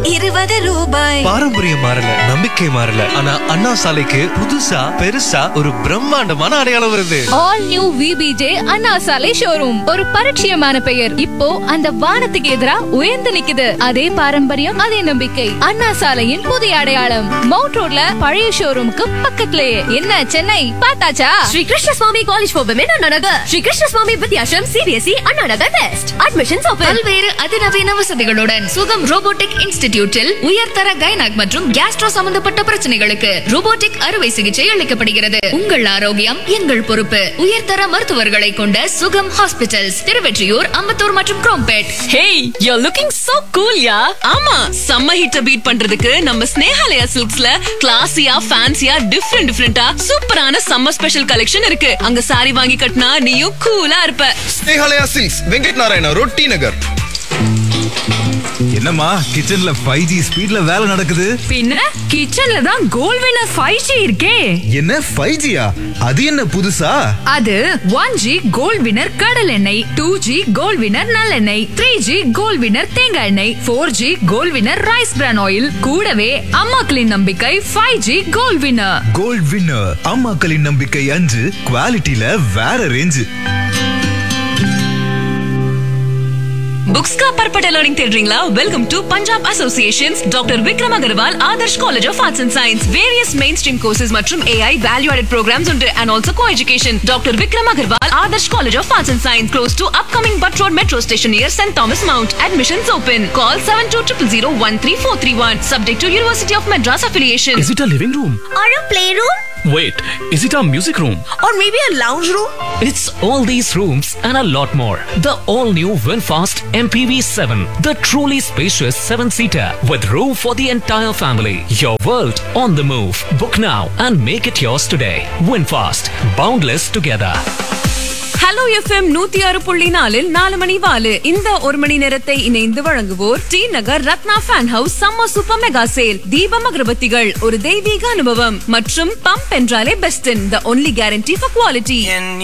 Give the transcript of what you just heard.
இருபது ரூபாய் பாரம்பரியம் மாறல நம்பிக்கை மாறல ஆனா அண்ணா சாலைக்கு புதுசா பெருசா ஒரு பிரம்மாண்டமான அடையாளம் வருது ஆல் நியூ விபிஜே அண்ணா சாலை ஷோரூம் ஒரு பரிச்சயமான பெயர் இப்போ அந்த வானத்துக்கு எதிரா உயர்ந்து நிக்குது அதே பாரம்பரியம் அதே நம்பிக்கை அண்ணா சாலையின் புதிய அடையாளம் மவுண்ட் ரோட்ல பழைய ஷோரூமுக்கு பக்கத்துலயே என்ன சென்னை பார்த்தாச்சா Sri Krishna Swamy college for women Anna Nagar Sri Krishna Swamy Vidyashram CBSE Anna Nagar west admissions open பல்வேறு அதிநவீன வசதிகளுடன் சுகம் ரோபோட்டிக் இன்ஸ்டிடியூட்டில் உயர்தர கைனக் மற்றும் கேஸ்ட்ரோ சம்பந்தப்பட்ட பிரச்சனைகளுக்கு ரோபோட்டிக் அறுவை சிகிச்சை அளிக்கப்படுகிறது உங்கள் ஆரோக்கியம் எங்கள் பொறுப்பு உயர்தர மருத்துவர்களை கொண்ட சுகம் ஹாஸ்பிட்டல்ஸ் திருவெற்றியூர் அம்பத்தூர் மற்றும் Chromepet hey you looking so cool ya ஆமா சம்மர் ஹீட்ட பீட் பண்றதுக்கு நம்ம ஸ்னேஹாலயா சில்க்ஸ்ல கிளாசியா ஃபேன்சியா டிஃப்ரெண்ட் டிஃப்ரெண்டா சூப்பரான சம்மர் ஸ்பெஷல் கலெக்ஷன் இருக்கு அங்க சாரி வாங்கி கட்டினா நீயும் கூலா இருப்ப ஸ்னேகாலயா சில்க்ஸ் வெங்கட் நாராயண ரொட்டி நகர் என்னம்மா கிச்சன்ல ஃபைவ் ஜி ஸ்பீட்ல வேலை நடக்குது பின்ன கிச்சன்ல தான் கோல் வினர் ஃபைவ் ஜி இருக்கே என்ன ஃபைவ் ஜியா அது என்ன புதுசா அது ஒன் ஜி கோல்ட் வினர் கடல் எண்ணெய் டூ ஜி கோல்ட் வினர் நல்லெண்ணெய் த்ரீ ஜி கோல்ட் வினர் தேங்காய் எண்ணெய் four G gold winner rice bran oil கூடவே அம்மாக்களின் நம்பிக்கை five G gold winner gold winner அம்மாக்களின் நம்பிக்கை அஞ்சு குவாலிட்டியில வேற ரேஞ்சு बुक्स का परपटा लर्निंग தேடுறீங்களா welcome to Punjab associations doctor Vikram Agarwal Adarsh college of arts and science various main stream courses மற்றும் ஏஐ வேல்யூ ஆடட் ப்ரோக்ராம்ஸ் உண்டு and also co education doctor Vikram Agarwal Adarsh college of arts and science close to upcoming but road metro station near Saint Thomas Mount admissions open call seven two triple zero one three four three one subject to university of Madras affiliation Is it a living room? Or a playroom? Wait, is it a music room? Or maybe a lounge room? It's all these rooms and a lot more. The all-new Winfast MPV7, the truly spacious seven-seater with room for the entire family. Your world on the move. Book now and make it yours today. Winfast, boundless together. Hello FM நூத்தி ஆறு புள்ளி நாலில் நாலு மணி வாலு இந்த ஒரு மணி நேரத்தை இணைந்து வழங்குவோர் T Nagar Ratna fan house summer super mega sale Deepam அகரபத்திகள் ஒரு தெய்வீக அனுபவம் மற்றும் பம்ப் என்றாலே best the only guarantee for quality